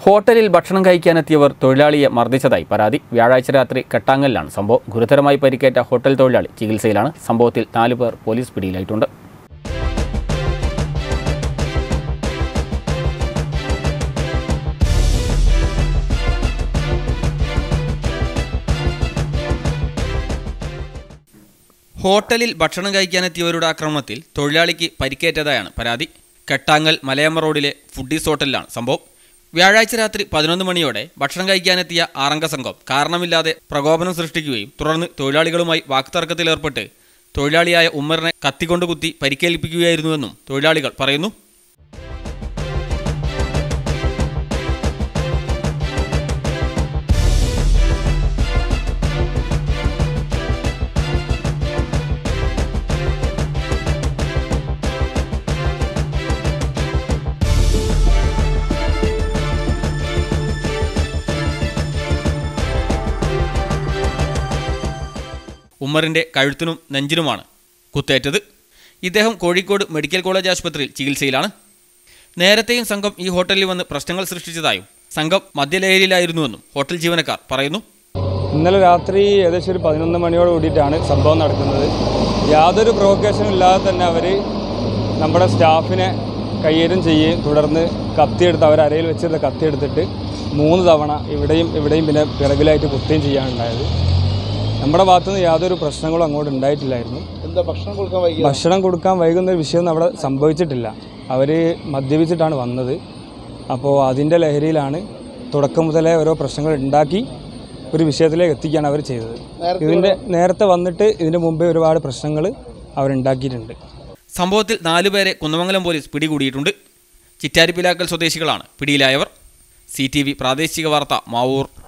ഹോട്ടലിൽ ഭക്ഷണം കഴിക്കാനെത്തിയവർ തൊഴിലാളിയെ മർദ്ദിച്ചതായി പരാതി വ്യാഴാഴ്ച രാത്രി കെട്ടാങ്ങലിലാണ് സംഭവം ഗുരുതരമായി പരിക്കേറ്റ ഹോട്ടൽ തൊഴിലാളി ചികിത്സയിലാണ് സംഭവത്തിൽ നാലു പേർ പോലീസ് പിടിയിലായിട്ടുണ്ട് ഹോട്ടലിൽ ഭക്ഷണം കഴിക്കാനെത്തിയവരുടെ ആക്രമണത്തിൽ തൊഴിലാളിക്ക് പരിക്കേറ്റതായാണ് പരാതി കെട്ടാങ്ങൽ മലയമ്മ റോഡിലെ ഫുഡീസ് ഹോട്ടലിലാണ് സംഭവം വ്യാഴാഴ്ച രാത്രി പതിനൊന്ന് മണിയോടെ ഭക്ഷണം കഴിക്കാനെത്തിയ ആറംഗ സംഘം കാരണമില്ലാതെ പ്രകോപനം സൃഷ്ടിക്കുകയും തുടർന്ന് തൊഴിലാളികളുമായി വാക്തർക്കത്തിലേർപ്പെട്ട് തൊഴിലാളിയായ ഉമ്മറിനെ കത്തികൊണ്ട് കുത്തി പരിക്കേൽപ്പിക്കുകയായിരുന്നുവെന്നും തൊഴിലാളികൾ പറയുന്നു ഉമ്മറിന്റെ കഴുത്തിനും നെഞ്ചിനുമാണ് കുത്തേറ്റത് ഇദ്ദേഹം കോഴിക്കോട് മെഡിക്കൽ കോളേജ് ആശുപത്രിയിൽ ചികിത്സയിലാണ് നേരത്തെയും സംഘം ഈ ഹോട്ടലിൽ വന്ന് പ്രശ്നങ്ങൾ സൃഷ്ടിച്ചതായും സംഘം മദ്യലഹരിയിലായിരുന്നുവെന്നും ഹോട്ടൽ ജീവനക്കാർ പറയുന്നു ഇന്നലെ രാത്രി ഏകദേശം ഒരു പതിനൊന്ന് മണിയോട് കൂടിയിട്ടാണ് സംഭവം നടക്കുന്നത് യാതൊരു പ്രൊവക്കേഷനും ഇല്ലാതെ തന്നെ അവർ നമ്മുടെ സ്റ്റാഫിനെ കയ്യേറ്റം ചെയ്യുകയും തുടർന്ന് കത്തിയെടുത്ത് അവർ അരയിൽ വെച്ചിരുന്ന കത്തിയെടുത്തിട്ട് മൂന്ന് തവണ ഇവിടെയും ഇവിടെയും പിന്നെ പിറകിലായിട്ട് കുത്തുകയും ചെയ്യാനുണ്ടായത് നമ്മുടെ ഭാഗത്തുനിന്ന് യാതൊരു പ്രശ്നങ്ങളും അങ്ങോട്ട് ഉണ്ടായിട്ടില്ലായിരുന്നു എന്താ ഭക്ഷണം കൊടുക്കാൻ വൈകി ഭക്ഷണം കൊടുക്കാൻ വൈകുന്ന ഒരു വിഷയമൊന്നും അവിടെ സംഭവിച്ചിട്ടില്ല അവർ മദ്യപിച്ചിട്ടാണ് വന്നത് അപ്പോൾ അതിൻ്റെ ലഹരിയിലാണ് തുടക്കം മുതലേ ഓരോ പ്രശ്നങ്ങൾ ഉണ്ടാക്കി ഒരു വിഷയത്തിലേക്ക് എത്തിക്കുകയാണ് അവർ ചെയ്തത് ഇതിൻ്റെ നേരത്തെ വന്നിട്ട് ഇതിന് മുമ്പേ ഒരുപാട് പ്രശ്നങ്ങൾ അവരുണ്ടാക്കിയിട്ടുണ്ട് സംഭവത്തിൽ നാലുപേരെ കുന്നമംഗലം പോലീസ് പിടികൂടിയിട്ടുണ്ട് ചിറ്റാരിപ്പിലാക്കൽ സ്വദേശികളാണ് പിടിയിലായവർ സി പ്രാദേശിക വാർത്ത മാവൂർ